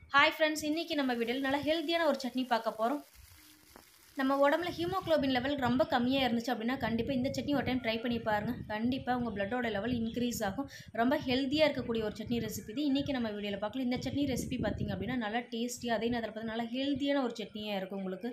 hi friends இன்றைக்கி நம்ம வீடியோவில் நல்லா ஹெல்த்தியான ஒரு சட்னி பார்க்க போகிறோம் நம்ம உடம்புல ஹீமோக்ளோபின் லெவல் ரொம்ப கம்மியாக இருந்துச்சு அப்படின்னா கண்டிப்பாக இந்த சட்னி ஒரு டைம் ட்ரை பண்ணி பாருங்கள் கண்டிப்பாக உங்கள் பிளட்டோட லெவல் இன்க்ரீஸ் ஆகும் ரொம்ப ஹெல்த்தியாக இருக்கக்கூடிய ஒரு சட்னி ரெசிபி இது இன்றைக்கி நம்ம வீடியோவில் பார்க்கலாம் இந்த சட்னி ரெசிபி பார்த்திங்க அப்படின்னா நல்லா டேஸ்டியாக அதே நேரத்தில் பார்த்து நல்லா ஹெல்த்தியான ஒரு சட்னியாக இருக்கும் உங்களுக்கு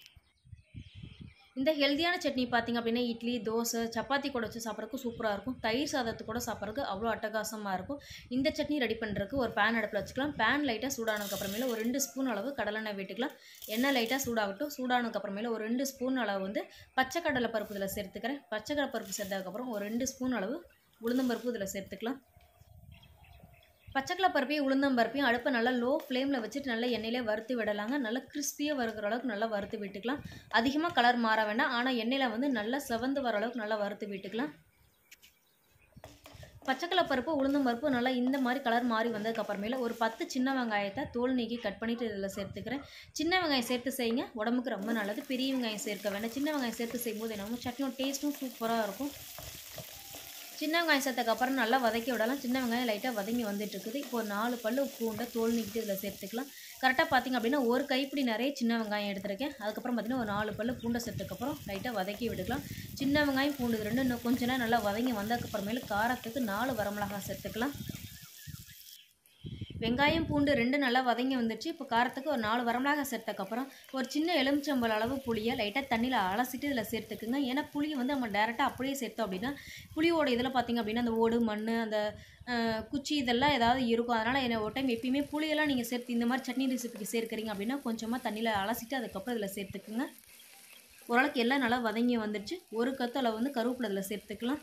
இந்த ஹெல்த்தியான சட்னி பார்த்திங்க அப்படின்னா இட்லி தோசை சப்பாத்தி கூட வச்சு சாப்பிட்றதுக்கு சூப்பராக இருக்கும் தயிர் சாதத்து கூட சாப்பிட்றதுக்கு அவ்வளோ அட்டகாசமாக இருக்கும் இந்த சட்னி ரெடி பண்ணுறதுக்கு ஒரு பேன் அடுப்பில் வச்சுக்கலாம் பேன் லைட்டாக சூடானதுக்கப்புறமேல ஒரு ரெண்டு ஸ்பூன் அளவு கடலெண்ணெய் விட்டுக்கலாம் எண்ணெய் லைட்டாக சூடாகட்டும் சூடானதுக்கப்புறமேல ஒரு ரெண்டு ஸ்பூன் அளவு வந்து பச்சை கடலை பருப்பு இதில் சேர்த்துக்கிறேன் பச்சை கடலை பருப்பு சேர்த்ததுக்கப்புறம் ஒரு ரெண்டு ஸ்பூன் அளவு உளுந்தம்பருப்பு இதில் சேர்த்துக்கலாம் பச்சைக்கடலை பருப்பையும் உளுந்தம்பருப்பையும் அடுப்பை நல்லா லோ ஃப்ளேமில் வச்சுட்டு நல்லா எண்ணெயிலே வறுத்து விடலாங்க நல்லா கிறிஸ்பியாக வறுக்கிற அளவுக்கு நல்லா வறுத்து விட்டுக்கலாம் அதிகமாக கலர் மாற வேண்டாம் ஆனால் எண்ணெயில் வந்து நல்லா செவந்து வர அளவுக்கு நல்லா வறுத்து விட்டுக்கலாம் பச்சைக்கடலை பருப்பு உளுந்தம் பருப்பு நல்லா இந்த மாதிரி கலர் மாறி வந்ததுக்கப்புறமேல ஒரு பத்து சின்ன வெங்காயத்தை தோல் நீக்கி கட் பண்ணிவிட்டு இதில் சேர்த்துக்கிறேன் சின்ன வெங்காயம் சேர்த்து செய்யுங்க உடம்புக்கு ரொம்ப நல்லது பெரிய வெங்காயம் சேர்க்க வேண்டாம் சின்ன வெங்காயம் சேர்த்து செய்யும்போது என்ன சட்னியோட டேஸ்ட்டும் சூப்பராக இருக்கும் சின்ன வெங்காயம் சேர்த்தக்கு அப்புறம் நல்லா வதக்கி விடலாம் சின்ன வெங்காயம் லைட்டாக வதங்கி வந்துட்டு இருக்குது இப்போ ஒரு நாலு பல்லு பூண்டை தோல் நீக்கிட்டு இதில் சேர்த்துக்கலாம் கரெக்டாக பார்த்திங்க அப்படின்னா ஒரு கைப்பிடி நிறைய சின்ன வெங்காயம் எடுத்திருக்கேன் அதுக்கப்புறம் பார்த்திங்கன்னா ஒரு நாலு பல்லு பூண்டை சேர்த்ததுக்கப்புறம் லைட்டாக வதக்கி விட்டுக்கலாம் சின்ன வெங்காயம் பூண்டு இது ரெண்டு இன்னும் கொஞ்ச நேரம் நல்லா வதங்கி வந்ததுக்கப்புறமேலு காரத்துக்கு நாலு வரமிளகா சேர்த்துக்கலாம் வெங்காயம் பூண்டு ரெண்டு நல்லா வதங்கி வந்துடுச்சு இப்போ காரத்துக்கு ஒரு நாலு வரமிளகா சேர்த்தக்கப்புறம் ஒரு சின்ன எலுமிச்சம்பல் அளவு புளியை லைட்டாக தண்ணியில் அலசிட்டு இதில் சேர்த்துக்குங்க ஏன்னா புளியை வந்து நம்ம டேரெக்டாக அப்படியே சேர்த்தோம் அப்படின்னா புளியோட இதில் பார்த்திங்க அப்படின்னா அந்த ஓடு மண் அந்த குச்சி இதெல்லாம் ஏதாவது இருக்கும் அதனால் என்ன ஒரு டைம் எப்பயுமே புளியெல்லாம் நீங்கள் சேர்த்து இந்த மாதிரி சட்னி ரெசிபிக்கு சேர்க்குறீங்க அப்படின்னா கொஞ்சமாக தண்ணியில் அலசிட்டு அதுக்கப்புறம் இதில் சேர்த்துக்குங்க ஓரளவுக்கு எல்லாம் நல்லா வதங்கி வந்துடுச்சு ஒரு கத்தளவு வந்து கருவேப்பிலை இதில் சேர்த்துக்கலாம்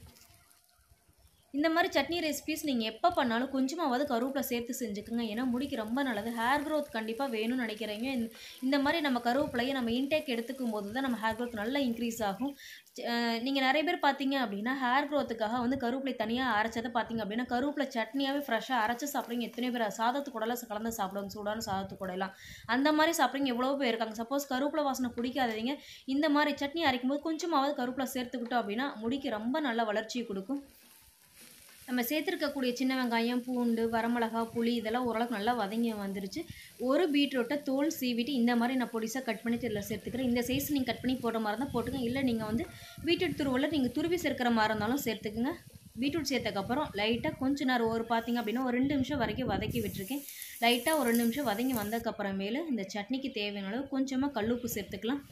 இந்த மாதிரி சட்னி ரெசிபிஸ் நீங்கள் எப்போ பண்ணாலும் கொஞ்சமாவது கருவேப்பிலை சேர்த்து செஞ்சுக்கோங்க ஏன்னா முடிக்கு ரொம்ப நல்லது ஹேர் க்ரோத் கண்டிப்பாக வேணும்னு நினைக்கிறீங்க இந்த மாதிரி நம்ம கருவேப்பிலையை நம்ம இன்டேக் எடுத்துக்கும் போது தான் நம்ம ஹேர் க்ரோத் நல்லா இன்க்ரீஸ் ஆகும் நீங்கள் நிறைய பேர் பார்த்தீங்க அப்படின்னா ஹேர் க்ரோத்துக்காக வந்து கருவேப்பிலை தனியாக அரைச்சதை பார்த்தீங்க அப்படின்னா கருவேப்பிலை சட்னியாகவே ஃப்ரெஷ்ஷாக அரைச்சி சாப்பிட்றீங்க எத்தனை பேர் சாதத்து கூடலாம் கலந்து சாப்பிடுவாங்க சூடான சாதத்து கூடலாம் அந்த மாதிரி சாப்பிட்றீங்க எவ்வளோ பேர் இருக்காங்க சப்போஸ் கருவேப்பிலை வாசனை பிடிக்காதவங்க இந்த மாதிரி சட்னி அரைக்கும் போது கொஞ்சமாவது கருவேப்பிலை சேர்த்துக்கிட்டோம் அப்படின்னா முடிக்கு ரொம்ப நல்ல வளர்ச்சியை கொடுக்கும் நம்ம சேர்த்துருக்கக்கூடிய சின்ன வெங்காயம் பூண்டு வரமிளகா புளி இதெல்லாம் ஓரளவுக்கு நல்லா வதங்கி வந்துருச்சு ஒரு பீட்ரூட்டை தோல் சீவிட்டு இந்த மாதிரி நான் பொடிசாக கட் பண்ணிட்டு இதில் சேர்த்துக்கிறேன் இந்த சைஸ் நீங்கள் கட் பண்ணி போடுற மாதிரி இருந்தால் போட்டுங்க இல்லை நீங்கள் வந்து பீட்ரூட் துருவலில் நீங்கள் துருவி சேர்க்குற மாதிரி இருந்தாலும் சேர்த்துக்குங்க பீட்ரூட் சேர்த்தக்கப்புறம் லைட்டாக கொஞ்ச நேரம் ஒரு பார்த்திங்க அப்படின்னா ஒரு ரெண்டு நிமிஷம் வரைக்கும் வதக்கி விட்டுருக்கேன் லைட்டாக ஒரு ரெண்டு நிமிஷம் வதங்கி வந்ததுக்கப்புறமேலு இந்த சட்னிக்கு தேவையான அளவு கொஞ்சமாக கல்லுப்பு சேர்த்துக்கலாம்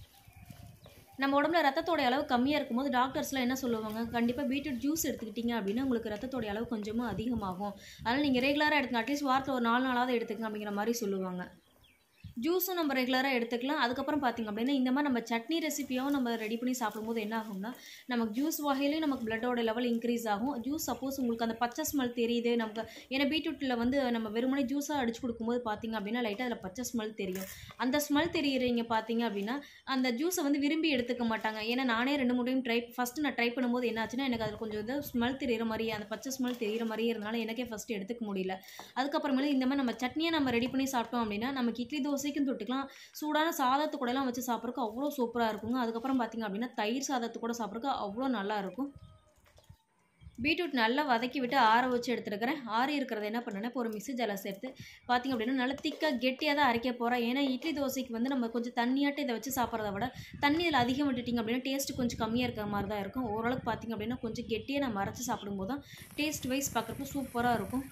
நம்ம உடம்புல ரத்தத்தோடைய அளவு கம்மியாக இருக்கும்போது டாக்டர்ஸ்லாம் என்ன சொல்லுவாங்க கண்டிப்பாக பீட்ரூட் ஜூஸ் எடுத்துக்கிட்டிங்க அப்படின்னா உங்களுக்கு ரத்தத்தோடைய அளவு கொஞ்சமாக அதிகமாகும் அதனால் நீங்கள் ரெகுலராக எடுத்துங்க அட்லீஸ்ட் வாரத்தில் ஒரு நாலு நாளாவது எடுத்துக்கங்க அப்படிங்கிற மாதிரி சொல்லுவாங்க ஜூஸும் நம்ம ரெகுலராக எடுத்துக்கலாம் அதுக்கப்புறம் பார்த்திங்க அப்படின்னா இந்த மாதிரி நம்ம சட்னி ரெசிப்பியாகவும் நம்ம ரெடி பண்ணி சாப்பிடும்போது என்ன ஆகும்னா நமக்கு ஜூஸ் வகையிலையும் நமக்கு பிளட்டோட லெவல் இன்க்ரீஸ் ஆகும் ஜூஸ் சப்போஸ் உங்களுக்கு அந்த பச்சை ஸ்மெல் தெரியுது நமக்கு ஏன்னா பீட்ரூட்டில் வந்து நம்ம வெறுமனே ஜூஸாக அடிச்சு கொடுக்கும்போது பார்த்திங்க அப்படின்னா லைட்டாக அதில் பச்சை ஸ்மெல் தெரியும் அந்த ஸ்மெல் தெரியுறீங்க பார்த்தீங்க அப்படின்னா அந்த ஜூஸை வந்து விரும்பி எடுத்துக்க மாட்டாங்க ஏன்னா நானே ரெண்டு மூணு டைம் ட்ரை ஃபஸ்ட்டு நான் ட்ரை பண்ணும்போது என்னாச்சுன்னா எனக்கு அதில் கொஞ்சம் இது ஸ்மெல் தெரியிற மாதிரியே அந்த பச்சை ஸ்மெல் தெரியிற மாதிரியே இருந்தாலும் எனக்கே ஃபஸ்ட்டு எடுத்துக்க முடியல அதுக்கப்புறமேல இந்த மாதிரி நம்ம சட்னியை நம்ம ரெடி பண்ணி சாப்பிட்டோம் அப்படின்னா நமக்கு இட்லி தோசை தோசைக்கும் தொட்டுக்கலாம் சூடான சாதத்து கூடலாம் வச்சு சாப்பிட்றதுக்கு அவ்வளோ சூப்பராக இருக்குங்க அதுக்கப்புறம் பார்த்திங்க அப்படின்னா தயிர் சாதத்து கூட சாப்பிட்றதுக்கு அவ்வளோ நல்லா இருக்கும் பீட்ரூட் நல்லா வதக்கி விட்டு ஆற வச்சு எடுத்துருக்கிறேன் ஆறி இருக்கிறத என்ன பண்ணேன்னா இப்போ ஒரு மிக்ஸி ஜாலை சேர்த்து பார்த்திங்க அப்படின்னா நல்லா திக்காக கெட்டியாக தான் அரைக்க போகிறேன் ஏன்னா இட்லி தோசைக்கு வந்து நம்ம கொஞ்சம் தண்ணியாட்ட இதை வச்சு சாப்பிட்றத விட தண்ணி இதில் அதிகம் விட்டுட்டிங்க அப்படின்னா டேஸ்ட்டு கொஞ்சம் கம்மியாக இருக்கிற மாதிரி தான் இருக்கும் ஓரளவுக்கு பார்த்திங்க அப்படின்னா கொஞ்சம் கெட்டியாக நம்ம அரைச்சி சாப்பிடும்போது தான் டேஸ்ட் வைஸ் பார்க்குறப்போ சூப்பராக இருக்கும்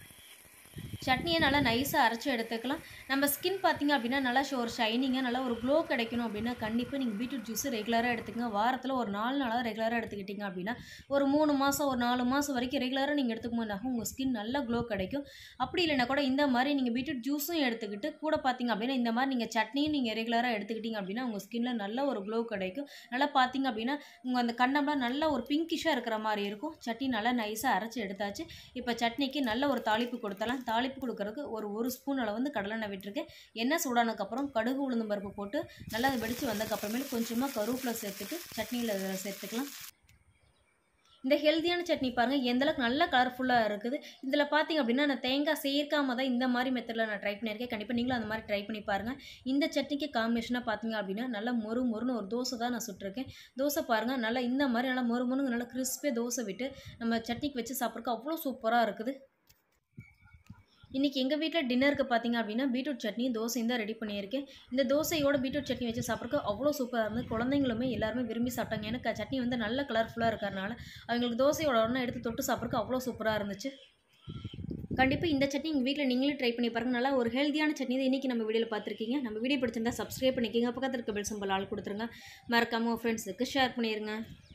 சட்னியை நல்லா நைஸாக அரைச்சி எடுத்துக்கலாம் நம்ம ஸ்கின் பார்த்திங்க அப்படின்னா நல்லா ஒரு ஷைனிங்காக நல்லா ஒரு க்ளோ கிடைக்கணும் அப்படின்னா கண்டிப்பாக நீங்கள் பீட்ரூட் ஜூஸ் ரெகுலராக எடுத்துக்கங்க வாரத்தில் ஒரு நாலு நாளாக ரெகுலராக எடுத்துக்கிட்டிங்க அப்படின்னா ஒரு மூணு மாதம் ஒரு நாலு மாதம் வரைக்கும் ரெகுலராக நீங்கள் எடுத்துக்கும் போது உங்கள் ஸ்கின் நல்லா க்ளோ கிடைக்கும் அப்படி இல்லைனா கூட இந்த மாதிரி நீங்கள் பீட்ரூட் ஜூஸும் எடுத்துக்கிட்டு கூட பார்த்திங்க அப்படின்னா இந்த மாதிரி நீங்கள் சட்னியும் நீங்கள் ரெகுலராக எடுத்துக்கிட்டிங்க அப்படின்னா உங்கள் ஸ்கின்ல நல்ல ஒரு க்ளோ கிடைக்கும் நல்லா பார்த்திங்க அப்படின்னா உங்கள் அந்த கண்ணம்லாம் நல்ல ஒரு பிங்கிஷாக இருக்கிற மாதிரி இருக்கும் சட்னி நல்லா நைஸாக அரைச்சி எடுத்தாச்சு இப்போ சட்னிக்கு நல்ல ஒரு தாளிப்பு கொடுத்தலாம் தாளிப்பு கொடுக்கறதுக்கு ஒரு ஒரு ஸ்பூன் அளவு வந்து கடலெண்ணெய் விட்டுருக்கேன் எண்ணெய் சூடானதுக்கப்புறம் கடுகு உளுந்து பருப்பு போட்டு நல்லா அது வெடித்து வந்ததுக்கப்புறமேல கொஞ்சமாக கருவேப்பிலை சேர்த்துட்டு சட்னியில் இதில் சேர்த்துக்கலாம் இந்த ஹெல்த்தியான சட்னி பாருங்கள் எந்தளவுக்கு நல்ல கலர்ஃபுல்லாக இருக்குது இதில் பார்த்தீங்க அப்படின்னா நான் தேங்காய் சேர்க்காம தான் இந்த மாதிரி மெத்தடில் நான் ட்ரை பண்ணியிருக்கேன் கண்டிப்பாக நீங்களும் அந்த மாதிரி ட்ரை பண்ணி பாருங்கள் இந்த சட்னிக்கு காம்பினேஷனாக பார்த்தீங்க அப்படின்னா நல்லா மொறு மொறுன்னு ஒரு தோசை தான் நான் சுட்டிருக்கேன் தோசை பாருங்கள் நல்லா இந்த மாதிரி நல்லா மொறு மொறுங்க நல்லா கிறிஸ்பியாக தோசை விட்டு நம்ம சட்னிக்கு வச்சு சாப்பிட்றதுக்கு அவ்வளோ சூப்பராக இருக்குது இன்றைக்கி எங்கள் வீட்டில் டின்னருக்கு பார்த்தீங்க அப்படின்னா பீட்ரூட் சட்னியும் தோசையும் தான் ரெடி பண்ணியிருக்கேன் இந்த தோசையோட பீட்ரூட் சட்னி வச்சு சாப்பிட்றதுக்கு அவ்வளோ சூப்பராக இருந்து குழந்தைங்களுமே எல்லாருமே விரும்பி சாப்பிட்டாங்க ஏன்னா க- சட்னி வந்து நல்ல கலர்ஃபுல்லாக இருக்கிறனால அவங்களுக்கு தோசையோட உடனே எடுத்து தொட்டு சாப்பிட்றதுக்கு அவ்வளோ சூப்பராக இருந்துச்சு கண்டிப்பாக இந்த சட்னி உங்கள் வீட்டில் நீங்களும் ட்ரை பண்ணி பாருங்க நல்லா ஒரு ஹெல்த்தியான சட்னி தான் இன்றைக்கி நம்ம வீடியோவில் பார்த்துருக்கீங்க நம்ம வீடியோ பிடிச்சிருந்தா சப்ஸ்கிரைப் பண்ணிக்கோங்க பக்கத்தில் இருக்க பெல் சிம்பிள் ஆள் கொடுத்துருங்க மறக்காம உங்கள் ஃப்ரெண்ட்ஸுக்கு ஷேர் பண்ணிடுங்க